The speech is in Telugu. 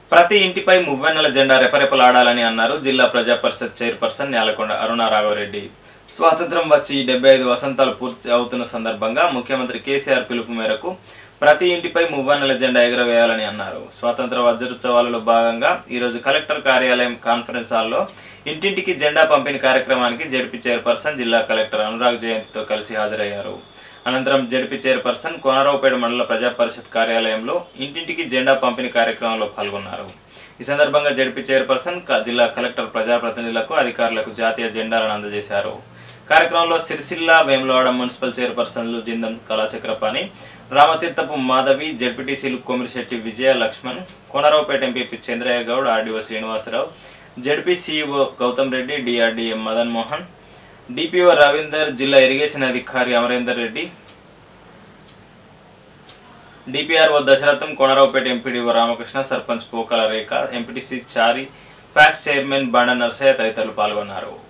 ప్రతి ఇంటిపై మువ్వెన్నెల జెండా రెపరెపలాడాలని అన్నారు జిల్లా ప్రజా పరిషత్ చైర్పర్సన్ నేలకొండ అరుణ రాఘవరెడ్డి స్వాతంత్రం వచ్చి డెబ్బై ఐదు వసంతాలు పూర్తి అవుతున్న సందర్భంగా ముఖ్యమంత్రి కేసీఆర్ పిలుపు మేరకు ప్రతి ఇంటిపై మువ్వన్నెల జెండా ఎగురవేయాలని అన్నారు స్వాతంత్ర వజ్రోత్సవాలలో భాగంగా ఈరోజు కలెక్టర్ కార్యాలయం కాన్ఫరెన్స్ హాల్లో ఇంటింటికి జెండా పంపిణీ కార్యక్రమానికి జడ్పీ చైర్పర్సన్ జిల్లా కలెక్టర్ అనురాగ్ జయంతితో కలిసి హాజరయ్యారు అనంతరం జడ్పీ చైర్పర్సన్ కోనరావుపేట మండల ప్రజా పరిషత్ కార్యాలయంలో ఇంటింటికి జెండా పంపిణీ కార్యక్రమంలో పాల్గొన్నారు ఈ సందర్భంగా జడ్పీ చైర్పర్సన్ క- జిల్లా కలెక్టర్ ప్రజాప్రతినిధులకు అధికారులకు జాతీయ జెండాలను అందజేశారు కార్యక్రమంలో సిరిసిల్ల వేములవాడ మున్సిపల్ చైర్పర్సన్లు జిందం కళాచక్రపాణి రామతీర్థపు మాధవి జడ్పీటీసీలు Komirishetty Vijaya Laxman Konaraopeta MP Chandraiah Goud RDO Srinivasarao ZP CEO Gautham Reddy DRDM Madan Mohan DPO Ravinder జిల్లా ఇరిగేషన్ అధికారి Amarender Reddy DPRO Dasaratham Konaraopeta MPDO Ramakrishna sarpanch Pokala Rekha MPTC Chari PACS chairman Banda Narsaiah తదితరులు పాల్గొన్నారు